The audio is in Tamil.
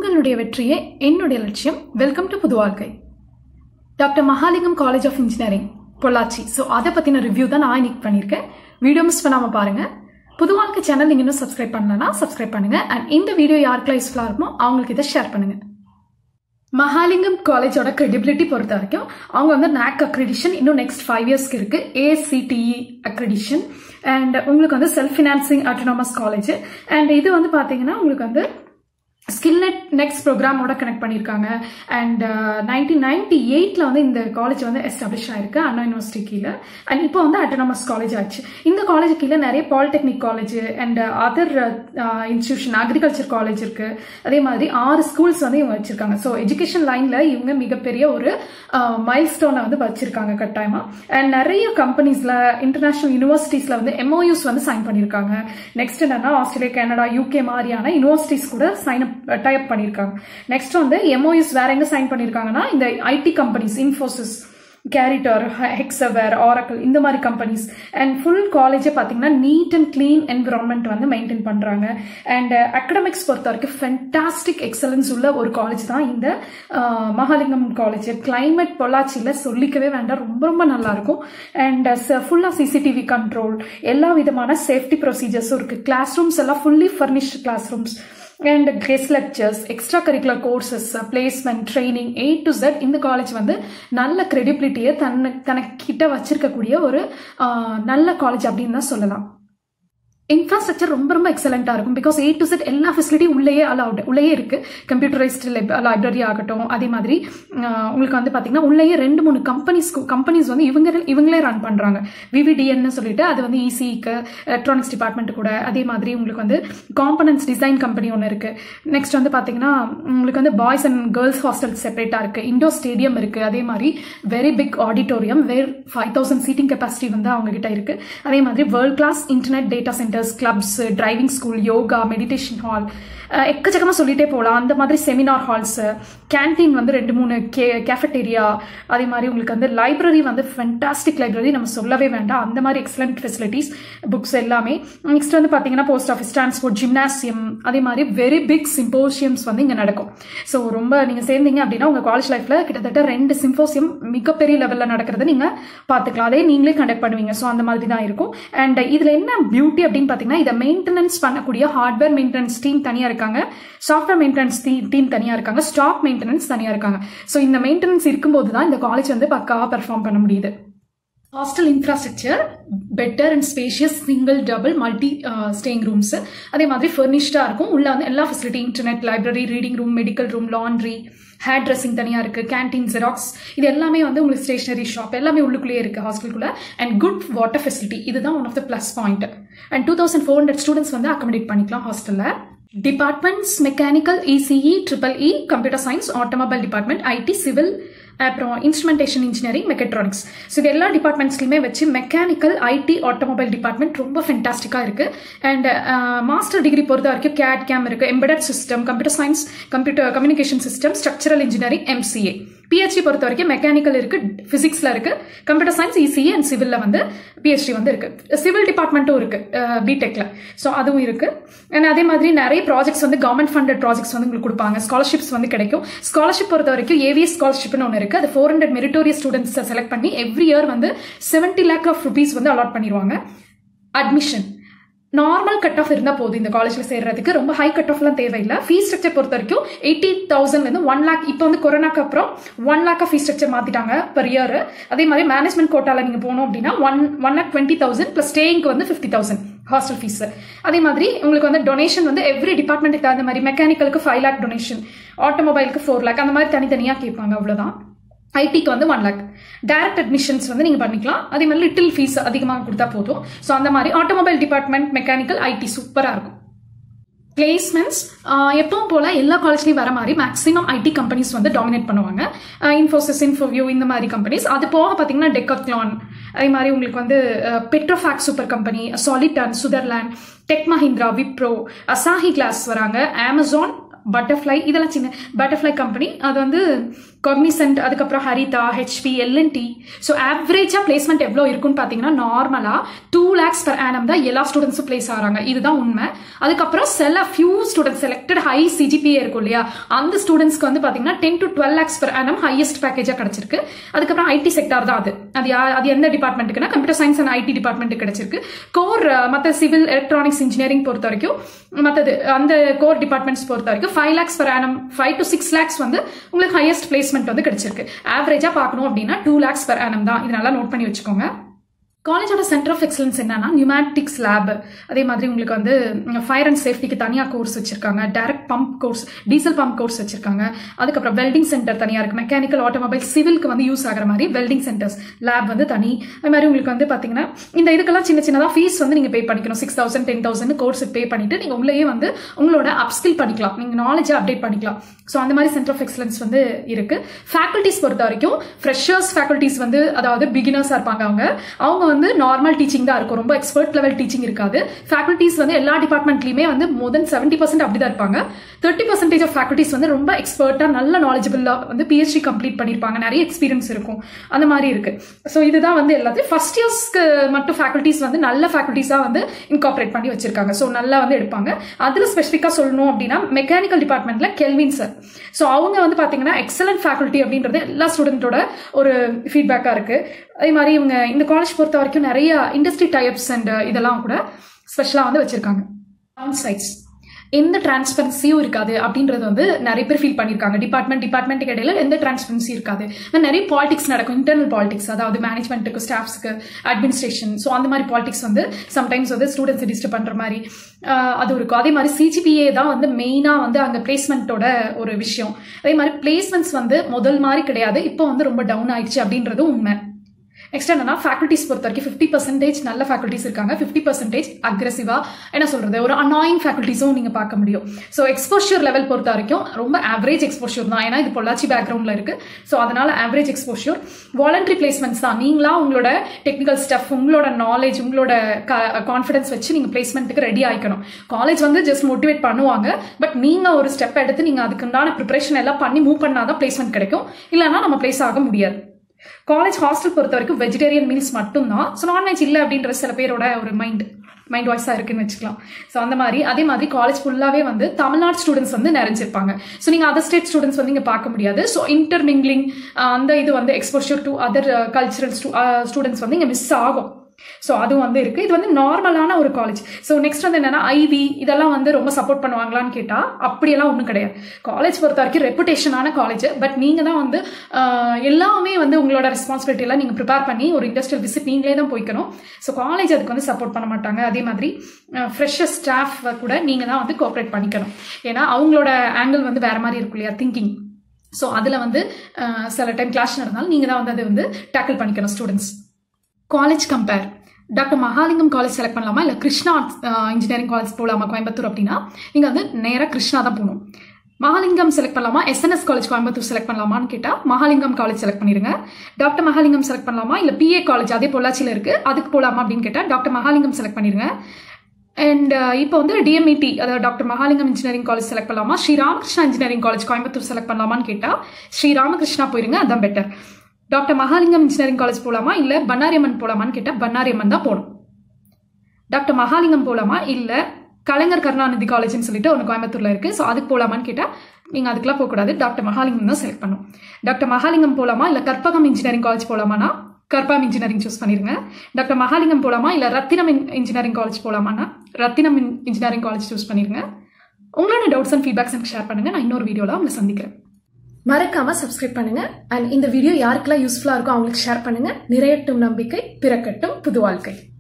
உங்களுடைய வெற்றியே என்னுடைய லட்சியம் வெல்கம் டு புது வாழ்க்கை doctor Mahalingam college of engineering Pollachi so அதை பற்றின ரிவ்யூ தான் நான் இன்னைக்கு பண்ணியிருக்கேன் வீடியோ மிஸ் பண்ணாமல் பாருங்கள் புது வாழ்க்கை சேனல் நீங்கள் இன்னும் சப்ஸ்கிரைப் பண்ணலன்னா சப்ஸ்கிரைப் பண்ணுங்கள் அண்ட் இந்த வீடியோ யாருக்கெல்லாம் யூஸ்ஃபுல்லாக இருக்குமோ அவங்களுக்கு இதை ஷேர் பண்ணுங்கள் மகாலிங்கம் காலேஜோட கிரெடிபிலிட்டி பொறுத்த வரைக்கும் அவங்க வந்து நாக் அக்ரிடிஷன் இன்னும் நெக்ஸ்ட் ஃபைவ் இயர்ஸ்க்கு இருக்கு ஏசிடிஇ அக்ரிடிஷன் அண்ட் உங்களுக்கு வந்து self financing autonomous college and இது வந்து பார்த்தீங்கன்னா உங்களுக்கு வந்து ஸ்கில் நெட் நெக்ஸ்ட் ப்ரோக்ராமோட கனெக்ட் பண்ணியிருக்காங்க அண்ட் நைன்டீன் நைன்டி எயிட்டில் வந்து இந்த காலேஜ் வந்து எஸ்டாப்ளிஷ் ஆயிருக்கு அண்ணா யூனிவர்சிட்டி கீழே அண்ட் இப்போ வந்து அட்டோனமஸ் காலேஜ் ஆச்சு இந்த காலேஜ் கீழே நிறைய polytechnic college and other institution agriculture college இருக்கு அதே மாதிரி ஆறு ஸ்கூல்ஸ் வந்து இவங்க வச்சிருக்காங்க ஸோ எஜுகேஷன் லைன்ல இவங்க மிகப்பெரிய ஒரு மைல் ஸ்டோனை வந்து வச்சிருக்காங்க கட்டாயமா அண்ட் நிறைய கம்பெனிஸ்ல இன்டர்நேஷனல் யூனிவர்சிட்டிஸ்ல வந்து எம்ஓயூஸ் வந்து சைன் பண்ணியிருக்காங்க நெக்ஸ்ட் என்னன்னா ஆஸ்திரேலியா கனடா யூகே மாதிரியான யூனிவர்சிட்டிஸ் கூட சைன் அப் டைப் பண்ணியிருக்காங்க நெக்ஸ்ட் வந்து எம்ஓஎஸ் வேற எங்க சைன் பண்ணியிருக்காங்கன்னா இந்த IT companies Infosys Caritor Hexaware Oracle இந்த மாதிரி கம்பெனிஸ் அண்ட் ஃபுல் காலேஜே பார்த்தீங்கன்னா நீட் அண்ட் க்ளீன் என்விரான்மெண்ட் வந்து மெயின்டைன் பண்ணுறாங்க அண்ட் அகடமிக்ஸ் பொறுத்த வரைக்கும் ஃபென்டாஸ்டிக் எக்ஸலன்ஸ் உள்ள ஒரு காலேஜ் தான் இந்த மகாலிங்கம் காலேஜ் கிளைமேட் பொள்ளாச்சியில் சொல்லிக்கவே வேண்டாம் ரொம்ப ரொம்ப நல்லா இருக்கும் அண்ட் ஃபுல்லாக சிசிடிவி கண்ட்ரோல் எல்லா விதமான சேஃப்டி ப்ரொசீஜர்ஸும் இருக்குது கிளாஸ் ரூம்ஸ் எல்லாம் fully furnished class rooms and guest lectures extra curricular courses placement training A to Z இந்த காலேஜ் வந்து நல்ல கிரெடிபிலிட்டியை தன்னை தனக்கிட்ட வச்சிருக்கக்கூடிய ஒரு நல்ல காலேஜ் அப்படின்னு தான் சொல்லலாம் இன்ஃப்ராஸ்ட்ரக்சர் ரொம்ப ரொம்ப எக்ஸலண்ட்டாக இருக்கும் பிகாஸ் ஏ டு செட் எல்லா ஃபெசிலிட்டியும் உள்ளேயே அலவுட் உள்ளேயே இருக்கு கம்ப்யூட்டரைஸ்டு லைப்ரரி ஆகட்டும் அதே மாதிரி உங்களுக்கு வந்து பார்த்தீங்கன்னா உள்ளேயே ரெண்டு மூணு கம்பெனிஸ் கம்பெனிஸ் வந்து இவங்க இவங்களே ரன் பண்ணுறாங்க விவிடிஎன்னு சொல்லிட்டு அது வந்து இசிக்கு எலக்ட்ரானிக்ஸ் டிபார்ட்மெண்ட் கூட அதே மாதிரி உங்களுக்கு வந்து காம்பனன்ஸ் டிசைன் கம்பெனி ஒன்று இருக்கு நெக்ஸ்ட் வந்து பார்த்தீங்கன்னா உங்களுக்கு வந்து பாய்ஸ் அண்ட் கேர்ள்ஸ் ஹாஸ்டல் செப்பரேட்டாக இருக்கு இண்டோர் ஸ்டேடியம் இருக்கு அதே மாதிரி very big auditorium where five thousand seating capacity வந்து அவங்க கிட்ட இருக்கு அதே மாதிரி world class internet data centre centres clubs driving school yoga meditation hall எக்கச்சக்கமாக சொல்லிட்டே போகலாம் அந்த மாதிரி செமினார் ஹால்ஸ் கேன்டீன் வந்து ரெண்டு மூணு கே கேஃபட்டேரியா அதே மாதிரி உங்களுக்கு வந்து லைப்ரரி வந்து ஃபென்டாஸ்டிக் லைப்ரரி நம்ம சொல்லவே வேண்டாம் அந்த மாதிரி எக்ஸலண்ட் ஃபெசிலிட்டிஸ் புக்ஸ் எல்லாமே நெக்ஸ்ட் வந்து பார்த்தீங்கன்னா போஸ்ட் ஆஃபீஸ் டிரான்ஸ்போர்ட் ஜிம்னாசியம் அதே மாதிரி வெரி பிக் சிம்போசியம்ஸ் வந்து இங்கே நடக்கும் ஸோ ரொம்ப நீங்கள் சேர்ந்தீங்க அப்படின்னா உங்கள் காலேஜ் லைஃப்பில் கிட்டத்தட்ட ரெண்டு சிம்போசியம் மிகப்பெரிய லெவலில் நடக்கிறத நீங்கள் பார்த்துக்கலாம் அதே நீங்களே கண்டக்ட் பண்ணுவீங்க ஸோ அந்த மாதிரி தான் இருக்கும் அண்ட் இதில் என்ன பியூட்டி அப்படின்னு பார்த்தீங்கன்னா இதை மெயின்டெனன்ஸ் பண்ணக்கூடிய ஹார்ட்வேர் மெயின்டெனன்ஸ் டீம் தனியாக இருக்காங்க சாஃப்ட்வேர் மெயின்டெனன்ஸ் டீம் தனியாக இருக்காங்க ஸ்டாக் மெயின்டெனன்ஸ் தனியாக இருக்காங்க ஸோ இந்த மெயின்டெனன்ஸ் இருக்கும்போது தான் இந்த காலேஜ் வந்து பக்காவாக பெர்ஃபார்ம் பண்ண முடியுது hostel infrastructure better and spacious single double multi staying rooms அதே மாதிரி ஃபர்னிஷ்டாக இருக்கும் உள்ள வந்து எல்லா facility internet library reading room medical room laundry hair dressing தனியாக இருக்குது கேன்டீன் ஜெராக்ஸ் இது எல்லாமே வந்து உங்களுக்கு ஸ்டேஷனரி ஷாப் எல்லாமே உள்ளுக்குள்ளேயே இருக்குது ஹாஸ்டலுக்குள்ள அண்ட் குட் வாட்டர் ஃபெசிலிட்டி இதுதான் one of the plus point and two thousand four hundred students வந்து அக்கமடேட் பண்ணிக்கலாம் ஹாஸ்டலில் departments mechanical ECE triple E computer science automobile department IT civil அப்புறம் இன்ஸ்ட்ருமெண்டேஷன் இன்ஜினியரிங் மெக்கட்ரானிக்ஸ் ஸோ இது எல்லா டிபார்ட்மெண்ட்ஸ்லையுமே வச்சு மெக்கானிக்கல் ஐடி ஆட்டோமொபைல் டிபார்ட்மெண்ட் ரொம்ப ஃபென்டாஸ்டிக்காக இருக்குது அண்ட் மாஸ்டர் டிகிரி பொறுத்த வரைக்கும் கேட் கேம் இருக்குது embedded system computer science computer communication system structural engineering MCA PhD பொறுத்த வரைக்கும் மெக்கானிக்கல் இருக்கு பிசிக்ஸ்ல இருக்கு கம்ப்யூட்டர் சயின்ஸ் இசிஏ அண்ட் சிவில்ல வந்து பிஹெச்டி வந்து இருக்கு சிவில் டிபார்ட்மெண்ட்டும் இருக்கு பிடெக்ல ஸோ அதுவும் இருக்கு அண்ட் அதே மாதிரி நிறைய ப்ராஜெக்ட்ஸ் வந்து கவர்மெண்ட் ஃபண்டட் ப்ராஜெக்ட்ஸ் வந்து உங்களுக்கு கொடுப்பாங்க ஸ்காலர்ஷிப்ஸ் வந்து கிடைக்கும் ஸ்காலர்ஷிப் பொறுத்த வரைக்கும் ஏவிஎஸ் ஸ்காலர்ஷிப்னு ஒன்று இருக்கு அது four hundred meritorious students select பண்ணி எவ்ரி இயர் வந்து செவன்டி லேக் ஆஃப் ருபீஸ் வந்து அலாட் பண்ணிடுவாங்க அட்மிஷன் நார்மல் கட் ஆஃப் இருந்தால் போதும் இந்த காலேஜில் சேர்றதுக்கு ரொம்ப ஹை கட் ஆஃப்லாம் தேவையில்லை ஃபீஸ் ஸ்ட்ரக்சர் பொறுத்த வரைக்கும் எயிட்டி தௌசண்ட் வந்து ஒன் லேக் இப்போ வந்து கொரோனாக்கு அப்புறம் ஒன் லேக் ஃபீஸ் ஸ்ட்ரக்சர் மாற்றிட்டாங்க பர் இயர் அதே மாதிரி மேனேஜ்மெண்ட் கோட்டாவில் நீங்கள் போனோம் அப்படின்னா one one lakh twenty thousand plus ஸ்டேயிங்க்கு வந்து ஃபிஃப்டி தௌசண்ட் ஹாஸ்டல் ஃபீஸ் அதே மாதிரி உங்களுக்கு வந்து டொனேஷன் வந்து எவ்ரி டிபார்ட்மெண்ட்டுக்கு தகுந்த மாதிரி மெக்கானிக்கலுக்கு ஃபைவ் லேக் டொனேஷன் ஆட்டோமொபைலுக்கு ஃபோர் லேக் அந்த மாதிரி தனித்தனியாக கேட்பாங்க அவ்வளோதான் ஐடிக்கு வந்து ஒன் லேக் டைரக்ட் அட்மிஷன்ஸ் வந்து நீங்கள் பண்ணிக்கலாம் அதே மாதிரி லிட்டில் ஃபீஸ் அதிகமாக கொடுத்தா போதும் ஸோ அந்த மாதிரி ஆட்டோமொபைல் டிபார்ட்மெண்ட் மெக்கானிக்கல் ஐடி சூப்பராக இருக்கும் பிளேஸ்மெண்ட்ஸ் எப்பவும் போல எல்லா காலேஜ்லையும் வர மாதிரி மேக்ஸிமம் ஐடி கம்பெனிஸ் வந்து டாமினேட் பண்ணுவாங்க இன்ஃபோசிஸ் இன்ஃபோவியூ இந்த மாதிரி கம்பெனிஸ் அது போக பார்த்தீங்கன்னா டெக்கத்லான் அதே மாதிரி உங்களுக்கு வந்து பெட்ரோஃபேக் சூப்பர் கம்பெனி சாலிட்டன் Sutherland tech Mahindra Wipro Asahi glass வராங்க அமேசான் பட்டர்ஃப்ளை இதெல்லாம் சின்ன பட்டர்ஃப்ளை கம்பெனி அது வந்து காக்னிசன்ட் அதுக்கப்புறம் ஹரிதா ஹெச்பி எல்என்டி ஸோ ஆவரேஜாக பிளேஸ்மெண்ட் எவ்வளோ இருக்குன்னு பார்த்தீங்கன்னா நார்மலாக டூ லேக்ஸ் per annum தான் எல்லா ஸ்டூடெண்ட்ஸும் பிளேஸ் ஆகிறாங்க இதுதான் உண்மை அதுக்கப்புறம் சில few students selected high CGPA இருக்கும் இல்லையா அந்த ஸ்டூடெண்ட்ஸ்க்கு வந்து பார்த்தீங்கன்னா ten to twelve lakhs per annum highest பேக்கேஜாக கிடைச்சிருக்கு அதுக்கப்புறம் ஐடி செக்டார் தான் அது அது யா அது எந்த டிபார்ட்மெண்ட்டுக்குன்னா கம்ப்யூட்டர் சயின்ஸ் அண்ட் ஐடி டிபார்ட்மெண்ட்டுக்கு கிடைச்சிருக்கு கோர் மற்ற சிவில் எலக்ட்ரானிக்ஸ் இன்ஜினியரிங் பொறுத்த வரைக்கும் மற்றது அந்த கோர் டிபார்ட்மெண்ட்ஸ் பொறுத்த வரைக்கும் five lakhs per annum five to six lakhs வந்து உங்களுக்கு ஹையஸ்ட் பிளேஸ்மெண்ட் வந்து கிடைச்சிருக்கு ஆவரேஜா பார்க்கணும் அப்படின்னா டூ லேக்ஸ் per annum தான் இது நல்லா நோட் பண்ணி வச்சுக்கோங்க காலேஜோட சென்டர் ஆஃப் எக்ஸலன்ஸ் என்னன்னா நியூமேட்டிக்ஸ் லேப் அதே மாதிரி உங்களுக்கு வந்து ஃபயர் அண்ட் சேஃப்டிக்கு தனியாக கோர்ஸ் வச்சிருக்காங்க direct pump course diesel pump course வச்சிருக்காங்க அதுக்கப்புறம் வெல்டிங் சென்டர் தனியாக இருக்கு மெக்கானிக்கல் ஆட்டோமொபைல் சிவிலுக்கு வந்து யூஸ் ஆகிற மாதிரி வெல்டிங் சென்டர்ஸ் லேப் வந்து தனி அது மாதிரி உங்களுக்கு வந்து பார்த்தீங்கன்னா இந்த இதுக்கெல்லாம் சின்ன சின்னதாக ஃபீஸ் வந்து நீங்கள் பே பண்ணிக்கணும் சிக்ஸ் தௌசண்ட் டென் தௌசண்ட் கோர்ஸுக்கு பே பண்ணிட்டு நீங்கள் உள்ளேயே வந்து உங்களோட அப்ஸ்கில் பண்ணிக்கலாம் நீங்கள் நாலேஜை அப்டேட் பண்ணிக்கலாம் ஸோ அந்த மாதிரி சென்டர் ஆஃப் எக்ஸலன்ஸ் வந்து இருக்கு ஃபேக்கல்ட்டிஸ் பொறுத்த வரைக்கும் ஃப்ரெஷர்ஸ் ஃபேக்கல்ட்டிஸ் வந்து அதாவது பிகினர்ஸாக இருப்பாங்க அவங்க அவங்க வந்து நார்மல் டீச்சிங் தான் இருக்கும் ரொம்ப எக்ஸ்பர்ட் லெவல் டீச்சிங் இருக்காது ஃபேக்கல்ட்டிஸ் வந்து எல்லா டிபார்ட்மெண்ட்லையுமே வந்து மோர் தென் செவன்ட்டி பர்சன்ட் அப்படி தான் இருப்பாங்க தேர்ட்டி பர்சன்டேஜ் ஆஃப் ஃபேக்கல்ட்டிஸ் வந்து ரொம்ப எக்ஸ்பர்ட்டாக நல்ல நாலேஜபிளாக வந்து பிஹெச்டி கம்ப்ளீட் பண்ணியிருப்பாங்க நிறைய எக்ஸ்பீரியன்ஸ் இருக்கும் அந்த மாதிரி இருக்கு ஸோ இதுதான் வந்து எல்லாத்தையும் ஃபர்ஸ்ட் இயர்ஸ்க்கு மட்டும் ஃபேக்கல்ட்டிஸ் வந்து நல்ல ஃபேக்கல்ட்டிஸாக வந்து இன்கார்பரேட் பண்ணி வச்சிருக்காங்க ஸோ நல்லா வந்து எடுப்பாங்க அதில் ஸ்பெசிஃபிக்காக சொல்லணும் அப்படின்னா மெக்கானிக்கல் டிபார்ட்மெண்ட்ல கெல்வின் சார் ஸோ அவங்க வந்து பார்த்தீங்கன்னா எக்ஸலன்ட் ஃபேக்கல்ட்டி அப்படின்றது எல்லா ஸ்டூடெண்ட்டோட ஒரு ஃபீட்பேக்காக இருக்கு அதே மாதிரி இவங்க இந்த காலேஜ் பொறுத்த வரைக்கும் நிறைய இண்டஸ்ட்ரி டைப்ஸ் அண்ட் இதெல்லாம் கூட ஸ்பெஷலாக வந்து வச்சிருக்காங்க ஆன் சைட்ஸ் எந்த டிரான்ஸ்பரன்சியும் இருக்காது அப்படின்றது வந்து நிறைய பேர் ஃபீல் பண்ணியிருக்காங்க டிபார்ட்மெண்ட் டிபார்ட்மெண்ட்டுக்கு இடையில எந்த டிரான்ஸ்பரன்சி இருக்காது நிறைய பாலிடிக்ஸ் நடக்கும் இன்டர்னல் பாலிடிக்ஸ் அதாவது மேனேஜ்மெண்ட்டுக்கு ஸ்டாஃப்ஸ்க்கு அட்மினிஸ்ட்ரேஷன் ஸோ அந்த மாதிரி பாலிடிக்ஸ் வந்து சம்டைம்ஸ் வந்து ஸ்டூடெண்ட்ஸ் டிஸ்டர்ப் பண்ணுற மாதிரி ஆஹ், அது இருக்கும் அதே மாதிரி சிஜிபிஏ தான் வந்து மெயினாக வந்து அங்கே பிளேஸ்மெண்ட்டோட ஒரு விஷயம் அதே மாதிரி பிளேஸ்மெண்ட்ஸ் வந்து முதல் மாதிரி கிடையாது இப்போ வந்து ரொம்ப டவுன் ஆயிடுச்சு அப்படின்றதும் உண்மை நெக்ஸ்ட் என்னன்னா ஃபேக்கல்ட்டிஸ் பொறுத்த வரைக்கும் ஃபிஃப்டி பர்சன்டேஜ் நல்ல ஃபேக்கல்ட்டிஸ் இருக்காங்க ஃபிஃப்டி பர்சன்டேஜ் அக்ரெசிவா என்ன சொல்றது ஒரு அனாயிங் ஃபேக்கல்ட்டிஸும் நீங்க பார்க்க முடியும் ஸோ எக்ஸ்போஷர் லெவல் பொறுத்த வரைக்கும் ரொம்ப ஆவரேஜ் எக்ஸ்போஷர் தான் ஏன்னா இது பொள்ளாச்சி பேக்ரவுண்ட்ல இருக்கு ஸோ அதனால ஆவரேஜ் எக்ஸ்போஷர் வாலண்டரி பிளேஸ்மெண்ட்ஸ் தான் நீங்களா உங்களோட டெக்னிக்கல் ஸ்டஃப் உங்களோட நாலேஜ் உங்களோட கான்ஃபிடன்ஸ் வச்சு நீங்க பிளேஸ்மெண்ட்டுக்கு ரெடி ஆயிக்கணும் காலேஜ் வந்து ஜஸ்ட் மோட்டிவேட் பண்ணுவாங்க பட் நீங்க ஒரு ஸ்டெப் எடுத்து நீங்க அதுக்குண்டான ப்ரிப்பரேஷன் எல்லாம் பண்ணி மூவ் பண்ணாதான் பிளேஸ்மெண்ட் கிடைக்கும் இல்லைன்னா நம்ம பிளேஸ் ஆக முடியாது காலேஜ் ஹாஸ்டல் பொறுத்த வரைக்கும் வெஜிடேரியன் மீல்ஸ் மட்டும்தான் ஸோ நான்வெஜ் இல்லை அப்படின்ற சில பேரோட ஒரு மைண்ட் மைண்ட் வாய்ஸாக இருக்குன்னு வச்சுக்கலாம் ஸோ அந்த மாதிரி அதே மாதிரி காலேஜ் ஃபுல்லாகவே வந்து தமிழ்நாடு ஸ்டூடெண்ட்ஸ் வந்து நிறைஞ்சிருப்பாங்க ஸோ நீங்கள் அதர் ஸ்டேட் ஸ்டூடெண்ட்ஸ் வந்து இங்கே பார்க்க முடியாது ஸோ இன்டர்மிங்லிங் அந்த இது வந்து exposure to other cultural students வந்து இங்கே மிஸ் ஆகும் ஸோ அதுவும் வந்து இருக்கு இது வந்து நார்மலான ஒரு காலேஜ் ஸோ நெக்ஸ்ட் வந்து என்னன்னா ஐவி இதெல்லாம் வந்து ரொம்ப சப்போர்ட் பண்ணுவாங்களான்னு கேட்டா அப்படியெல்லாம் ஒன்றும் கிடையாது காலேஜ் பொறுத்த வரைக்கும் ரெப்புடேஷனான காலேஜ் பட் நீங்க தான் வந்து ஆஹ், எல்லாமே வந்து உங்களோட ரெஸ்பான்சிபிலிட்டி எல்லாம் நீங்க ப்ரிப்பேர் பண்ணி ஒரு இண்டஸ்ட்ரியல் விசிட் நீங்களே தான் போய்க்கணும் ஸோ காலேஜ் அதுக்கு வந்து சப்போர்ட் பண்ண மாட்டாங்க அதே மாதிரி ஃப்ரெஷர் ஸ்டாஃப் கூட நீங்க தான் வந்து கோஆப்ரேட் பண்ணிக்கணும் ஏன்னா அவங்களோட ஆங்கிள் வந்து வேற மாதிரி இருக்கும் இல்லையா திங்கிங் ஸோ அதில் வந்து ஆஹ், சில டைம் கிளாஸ் நடந்தாலும் நீங்கள் தான் வந்து அதை வந்து டேக்கிள் பண்ணிக்கணும் students college compare doctor Mahalingam college select பண்ணலாமா இல்லை கிருஷ்ணா இன்ஜினியரிங் காலேஜ் போகலாமா கோயம்புத்தூர் அப்படின்னா நீங்கள் வந்து நேராக கிருஷ்ணா தான் போகணும் மகாலிங்கம் செலக்ட் பண்ணலாமா எஸ்என்எஸ் காலேஜ் கோயம்புத்தூர் செலக்ட் பண்ணலாமான்னு கேட்டால் மகாலிங்கம் காலேஜ் செலக்ட் பண்ணிருங்க டாக்டர் மகாலிங்கம் செலக்ட் பண்ணலாமா இல்லை பிஏ காலேஜ் அதே பொள்ளாச்சியில் இருக்குது அதுக்கு போகலாமா அப்படின்னு கேட்டால் டாக்டர் மகாலிங்கம் செலக்ட் பண்ணிருங்க அண்ட் இப்போ வந்து டிஎம்இடி அதாவது doctor Mahalingam engineering college select பண்ணலாமா Sri Ramakrishna engineering college Coimbatore select பண்ணலாமான்னு கேட்டால் ஸ்ரீ ராமகிருஷ்ணா போயிருங்க அதான் better doctor Mahalingam engineering college போகலாமா இல்லை பன்னாரியம்மன் போகலாமான்னு கேட்டால் பன்னாரியம்மன் தான் போகணும் டாக்டர் மகாலிங்கம் போகலாமா இல்லை கலைஞர் கருணாநிதி காலேஜ்னு சொல்லிட்டு ஒன்று கோயம்புத்தூர்ல இருக்கு ஸோ அதுக்கு போகலாமான்னு கேட்டால் நீங்கள் அதுக்கெல்லாம் போகக்கூடாது டாக்டர் மகாலிங்கம் தான் செலக்ட் பண்ணும் டாக்டர் மகாலிங்கம் போகலாமா இல்லை கற்பகம் இன்ஜினியரிங் காலேஜ் போகலாமானா கற்பகம் இன்ஜினியரிங் சூஸ் பண்ணிருங்க டாக்டர் மகாலிங்கம் போகலாமா இல்லை ரத்தினம் இன்ஜினியரிங் காலேஜ் போகலாமானா ரத்தினம் இன்ஜினியரிங் காலேஜ் சூஸ் பண்ணிருங்க உங்களோட டவுட்ஸ் அண்ட் ஃபீட்பேக்ஸ் எனக்கு ஷேர் பண்ணுங்க நான் இன்னொரு வீடியோவில் உங்களை சந்திக்கிறேன் மறக்காம சப்ஸ்கிரைப் பண்ணுங்க அண்ட் இந்த வீடியோ யாருக்கெல்லாம் யூஸ்ஃபுல்லா இருக்கோ அவங்களுக்கு ஷேர் பண்ணுங்க நிறையட்டும் நம்பிக்கை பிறக்கட்டும் புது வாழ்க்கை